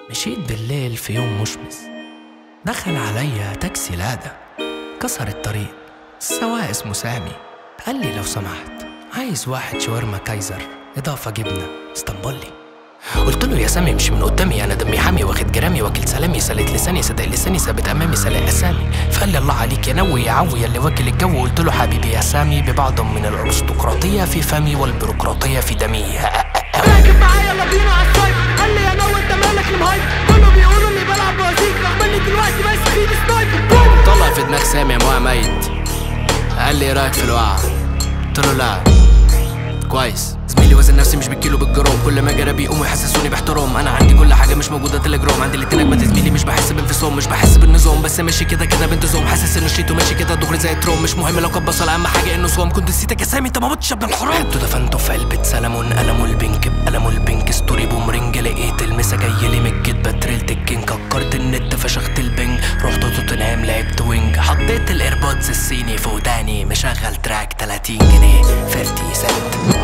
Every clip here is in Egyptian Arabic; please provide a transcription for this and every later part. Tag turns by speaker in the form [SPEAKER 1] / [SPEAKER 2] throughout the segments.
[SPEAKER 1] مشيت بالليل في يوم مشمس دخل عليا تاكسي لادا كسر الطريق السواق اسمه سامي قال لي لو سمحت عايز واحد شاورما كايزر إضافة جبنة اسطنبولي قلت له يا سامي مش من قدامي انا دمي حامي واخد جرامي واكل سلامي سليت لساني صدق لساني ثابت امامي سلق اسامي فقال لي الله عليك يا نوي يا عوي اللي واكل الجو قلت له حبيبي يا سامي ببعض من الارستقراطيه في فمي والبيروقراطيه في دمي
[SPEAKER 2] راكب معايا يلا بينا على السايب قال لي يا نو انت مالك المهايب كله بيقولوا اني بلعب بوازيك رغم اني دلوقتي ماسك في ايدي سنايبر بوم
[SPEAKER 1] طلع في دماغ سامي موع ميت قال لي ايه رايك في الوقعه قلت له لا كويس زميلي وزن نفسي مش بالكيلو بالجرام كل ما جرى بيقوموا يحسسوني باحترام انا عندي كل حاجه مش موجوده تليجرام عندي الاتنين اجمد زميلي مش بحس بانفصام مش بحس بالنظام بس ماشي كده كده بانتظام حاسس انه شيت وماشي كده دغري زي تروم مش مهم لو كان بصل اهم حاجه انه صوم كنت نسيتك يا سامي انت ما متش يا ابن الحرام حبته دفنته في علبه سلمون قلمه البنك بقلمه البنك ستوري بومرنج لقيت المسا جاي لي من الكدبه تريلت الكينج ككرت النت فشخت البنج رحت توتنهام لعبت وينج حطيت الايربودز الصيني في وداني مشغل تراك 30 جنيه 50 سنت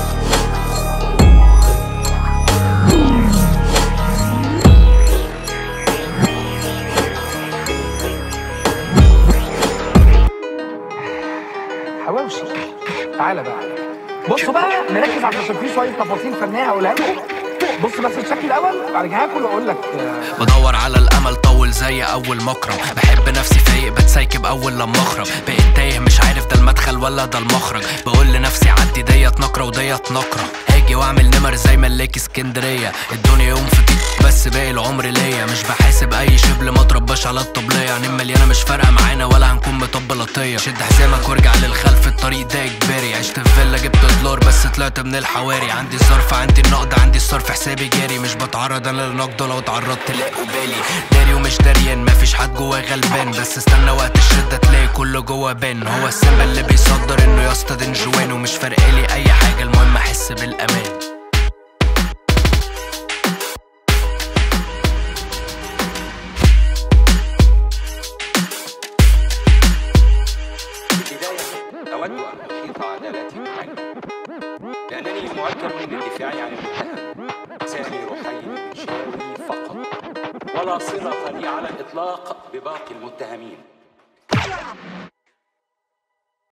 [SPEAKER 3] حواوشي تعالى بقى بصوا بقى نركز عشان في شويه تفاصيل فنيه هقولها لكم بص بس الشكل الاول بعد كده هاكل واقول لك آه،
[SPEAKER 1] بدور على الامل طول زي اول مكرم بحب نفسي فايق بتسايكب اول لما اخرج بقيت تايه مش عارف ده المدخل ولا ده المخرج بقول لنفسي عدي ديت نكره وديت نكره هاجي واعمل نمر زي ملاك اسكندريه الدنيا يوم في كيك بس باقي العمر ليا مش بحاسب اي شبل ما اترباش على الطبليه يعني مليانه مش فارقه معانا ولا هنكون مطبلطيه شد حزامك وارجع للخلف الطريق ده اجباري عشت في فيلا جبت دولار بس طلعت من الحواري عندي الظرف عندي النقد عندي الصرف حسابي جاري مش بتعرض انا للنقد لو اتعرضت لا بالي داري ومش داريان مفيش حد جواه غلبان بس استنى وقت الشده تلاقي كله جوه بان هو السما اللي بيصدر انه يا اسطى دنجوان ومش فارقلي اي حاجه المهم احس بالامان
[SPEAKER 4] البداية أود أن أحيط عدالتي عنك لأنني مؤكد بالدفاع عن المتهم سامي رحيم المنشاوي فقط ولا صلة لي على الإطلاق بباقي المتهمين